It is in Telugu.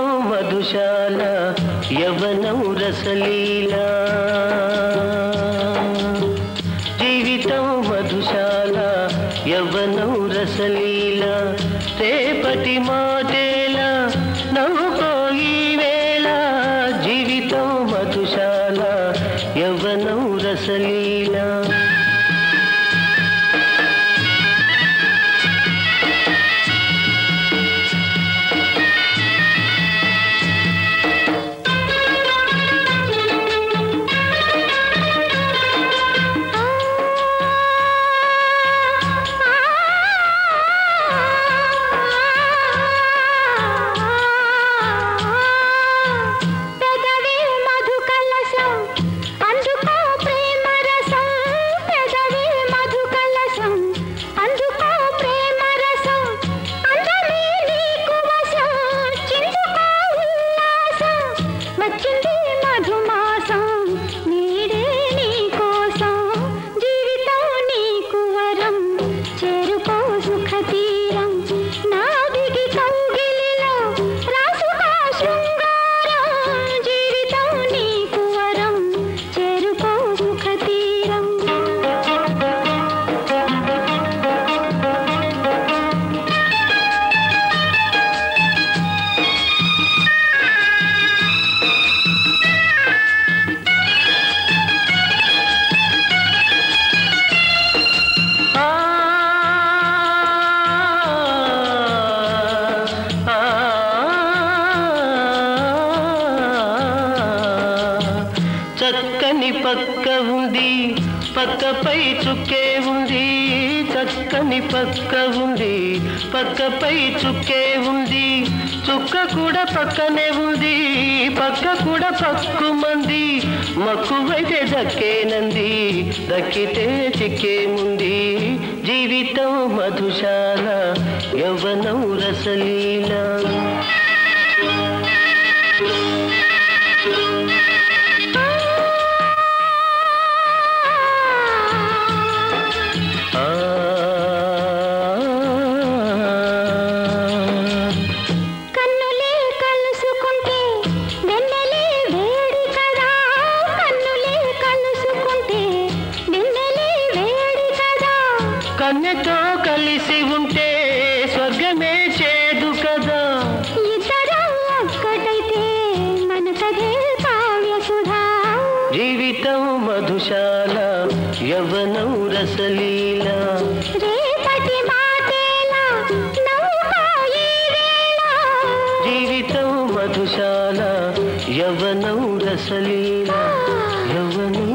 జీవితం మధుశాల యవనం రసలీలా జీవితం మధుశాల యవనం రసలీలా రేపటి మాటేలా నవ్వుకోయి వేళ జీవితం మధుశాల యవనం రసలీలా పెదవి మధు కలశం అందుకో ప్రేమ రసం పెదవి మధు కలశం అందుకో ప్రేమ రసం అందమే నీకు వశం చిందుకో ఉల్లాసం వచ్చింది మధుమాసం నీడే నీ కోసం జీవితం నీకు వరం చేరుకో సుఖ తీరం నాదిగి కౌగిలిలో రాసుకో శృంగారం జీవితం నీకు వరం చేరుకో సుఖ తీరం ఆ ఆ చక్కని పక్క ఉంది పక్కపై చుక్కే ఉంది చక్కని పక్క ఉంది పక్కపై చుక్కే ఉంది చుక్క కూడా పక్కనే ఉంది పక్క కూడా పక్కుమంది మక్కువైతే దక్కేనంది దక్కితే చిక్కేముంది జీవితం మధుశాల యవ్వనం రసలీలా ఆ కన్నులే కలుసుకుంటే వెన్నెలే వేడి కదా కన్నులే కలుసుకుంటే వెన్నెలే వేడి కదా కన్నెతో కలిసి ఉంటే స్వర్గమే చేదు కదా ఇద్దరం ఒక్కటైతే మన కథే కావ్య సుధా జీవితం మధుశాల యవ్వనం రసలీలా రేపటి మాటేలా నవ్వుకో ఈ వేళ జీవితం మధుశాల యవ్వనం రసలీలా యవ్వనం